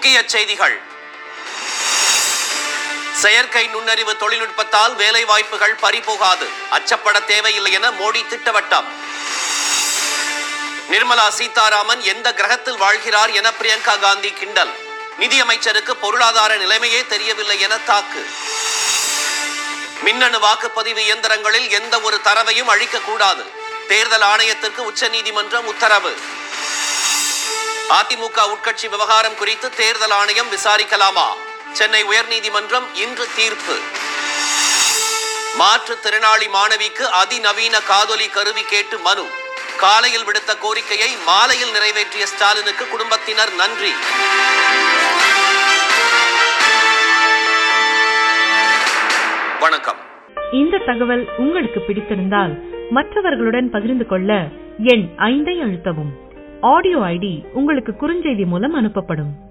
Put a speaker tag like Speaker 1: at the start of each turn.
Speaker 1: முக்கிய செய்திகள் செயற்கை நுண்ணறிவு தொழில்நுட்பத்தால் வேலை வாய்ப்புகள் பறிபோகாது அச்சப்பட தேவையில்லை என மோடி திட்டவட்டம் நிர்மலா சீதாராமன் எந்த கிரகத்தில் வாழ்கிறார் என பிரியங்கா காந்தி கிண்டல் நிதியமைச்சருக்கு பொருளாதார நிலைமையே தெரியவில்லை என தாக்கு மின்னணு வாக்குப்பதிவு இயந்திரங்களில் எந்த ஒரு தரவையும் அழிக்கக்கூடாது தேர்தல் ஆணையத்திற்கு உச்சநீதிமன்றம் உத்தரவு அதிமுக உட்கட்சி விவகாரம் குறித்து தேர்தல் ஆணையம் விசாரிக்கலாமா சென்னை உயர்நீதிமன்றம் இன்று தீர்ப்பு மாற்றுத்திறனாளி மாணவிக்கு அதிநவீன காதொலி கருவி கேட்டு மனு காலையில் விடுத்த கோரிக்கையை மாலையில் நிறைவேற்றிய ஸ்டாலினுக்கு குடும்பத்தினர் நன்றி வணக்கம்
Speaker 2: இந்த தகவல் உங்களுக்கு பிடித்திருந்தால் மற்றவர்களுடன் பகிர்ந்து கொள்ள எண் ஐந்தை அழுத்தவும் ஆடியோ ஐடி உங்களுக்கு குறுஞ்செய்தி மூலம் அனுப்பப்படும்